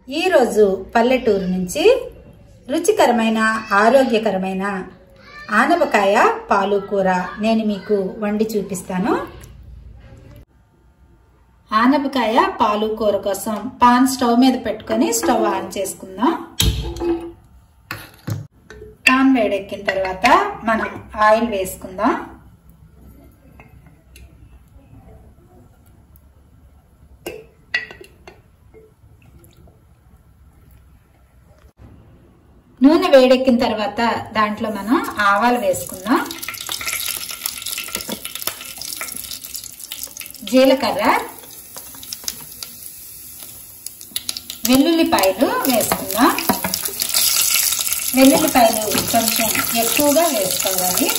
ఈరోజు పల్లెటూరు నుంచి రుచికరమైన ఆరోగ్యకరమైన ఆనపకాయ పాలు కూర నేను మీకు వండి చూపిస్తాను ఆనపకాయ పాలు కూర కోసం పాన్ స్టవ్ మీద పెట్టుకొని స్టవ్ ఆన్ చేసుకుందాం పాన్ వేడెక్కిన తర్వాత మనం ఆయిల్ వేసుకుందాం నూనె వేడెక్కిన తర్వాత దాంట్లో మనం ఆవాలు వేసుకుందాం జీలకర్ర వెల్లుల్లిపాయలు వేసుకుందాం వెల్లుల్లిపాయలు కొంచెం ఎక్కువగా వేసుకోవాలి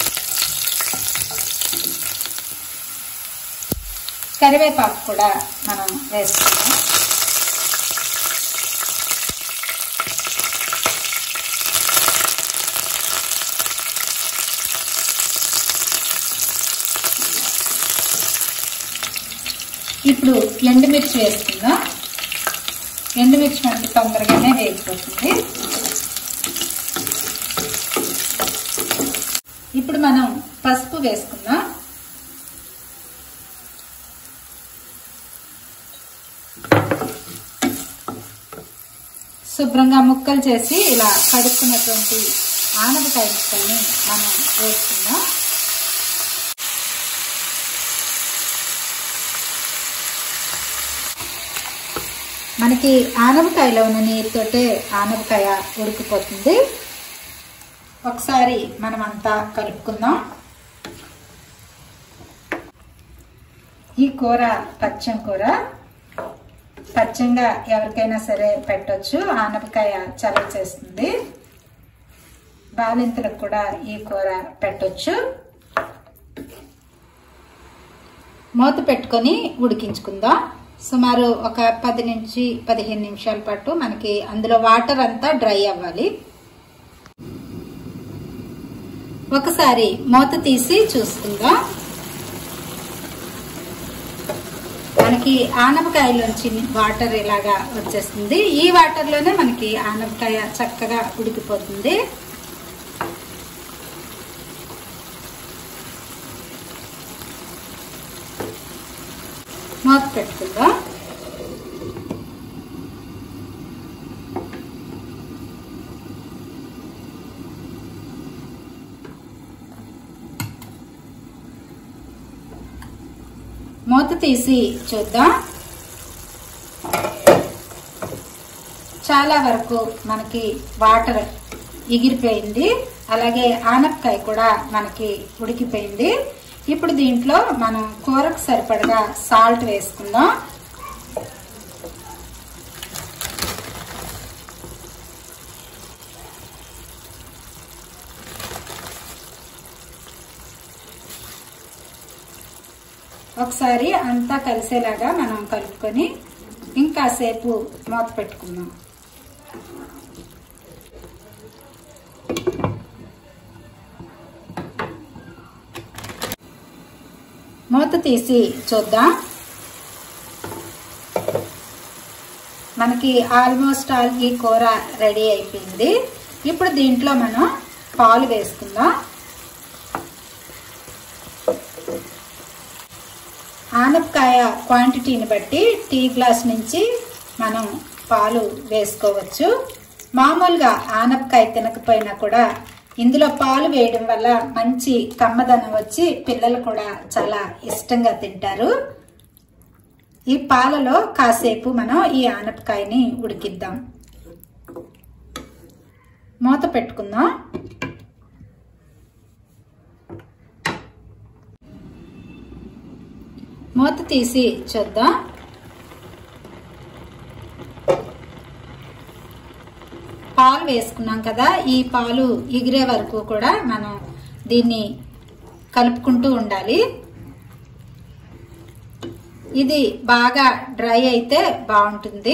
కరివేపాకు కూడా మనం వేసుకుందాం ఇప్పుడు ఎండుమిర్చి వేసుకుందాం ఎండుమిర్చి మనకి తొందరగానే వేగిపోతుంది ఇప్పుడు మనం పసుపు వేసుకుందాం శుభ్రంగా ముక్కలు చేసి ఇలా కడుక్కున్నటువంటి ఆనపకాయ ముక్కల్ని మనం వేసుకుందాం మనకి ఆనపకాయలో ఉన్న నీరుతోటే ఆనపకాయ ఉడికిపోతుంది ఒకసారి మనం అంతా కలుపుకుందాం ఈ కూర పచ్చం కూర పచ్చంగా ఎవరికైనా సరే పెట్టొచ్చు ఆనపకాయ చలవ చేస్తుంది బాలింతలకు కూడా ఈ కూర పెట్టొచ్చు మూత పెట్టుకొని ఉడికించుకుందాం సుమారు ఒక పది నుంచి పదిహేను నిమిషాల పాటు మనకి అందులో వాటర్ అంతా డ్రై అవ్వాలి ఒకసారి మూత తీసి చూసుకుందాం మనకి ఆనపకాయలోంచి వాటర్ ఇలాగా వచ్చేస్తుంది ఈ వాటర్లోనే మనకి ఆనపకాయ చక్కగా ఉడికిపోతుంది మూత పెట్టుకుందాం మూత తీసి చూద్దాం చాలా వరకు మనకి వాటర్ ఎగిరిపోయింది అలాగే ఆనపకాయ కూడా మనకి ఉడికిపోయింది ఇప్పుడు దీంట్లో మనం కూరకు సరిపడగా సాల్ట్ వేసుకుందాం ఒకసారి అంతా కలిసేలాగా మనం కలుపుకొని ఇంకాసేపు మూత పెట్టుకుందాం మూత తీసి చూద్దాం మనకి ఆల్మోస్ట్ ఆల్ ఈ కూర రెడీ అయిపోయింది ఇప్పుడు దీంట్లో మనం పాలు వేసుకుందాం ఆనపకాయ క్వాంటిటీని బట్టి టీ గ్లాస్ నుంచి మనం పాలు వేసుకోవచ్చు మామూలుగా ఆనపకాయ తినకపోయినా కూడా ఇందులో పాలు వేయడం వల్ల మంచి కమ్మదనం వచ్చి పిల్లలు కూడా చాలా ఇష్టంగా తింటారు ఈ పాలలో కాసేపు మనం ఈ ఆనపకాయని ఉడికిద్దాం మూత పెట్టుకుందాం మూత తీసి చూద్దాం పాలు వేసుకున్నాం కదా ఈ పాలు ఎగిరే వరకు కూడా మనం దీన్ని కలుపుకుంటూ ఉండాలి ఇది బాగా డ్రై అయితే బాగుంటుంది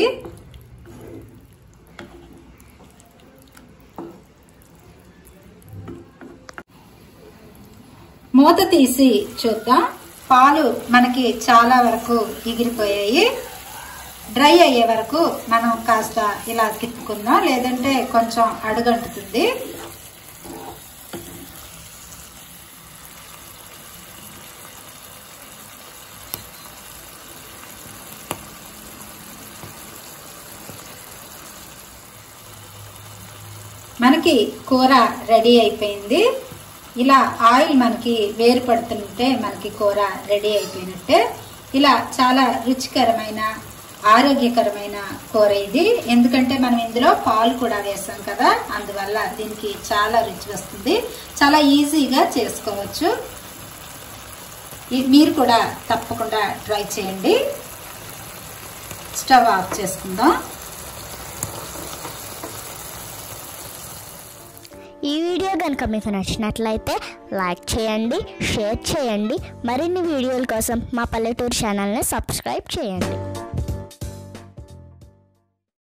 మూత తీసి చూద్దాం పాలు మనకి చాలా వరకు ఎగిరిపోయాయి డ్రై అయ్యే వరకు మనం కాస్త ఇలా తిప్పుకుందాం లేదంటే కొంచెం అడుగంటుతుంది మనకి కూర రెడీ అయిపోయింది ఇలా ఆయిల్ మనకి వేరు పడుతుంటే మనకి కూర రెడీ అయిపోయినట్టే ఇలా చాలా రుచికరమైన ఆరోగ్యకరమైన కూర ఇది ఎందుకంటే మనం ఇందులో పాలు కూడా వేసాం కదా అందువల్ల దీనికి చాలా రుచి వస్తుంది చాలా ఈజీగా చేసుకోవచ్చు ఈ- మీరు కూడా తప్పకుండా ట్రై చేయండి స్టవ్ ఆఫ్ చేసుకుందాం ఈ వీడియో కనుక మీకు నచ్చినట్లయితే లైక్ చేయండి షేర్ చేయండి మరిన్ని వీడియోల కోసం మా పల్లెటూరు ఛానల్ని సబ్స్క్రైబ్ చేయండి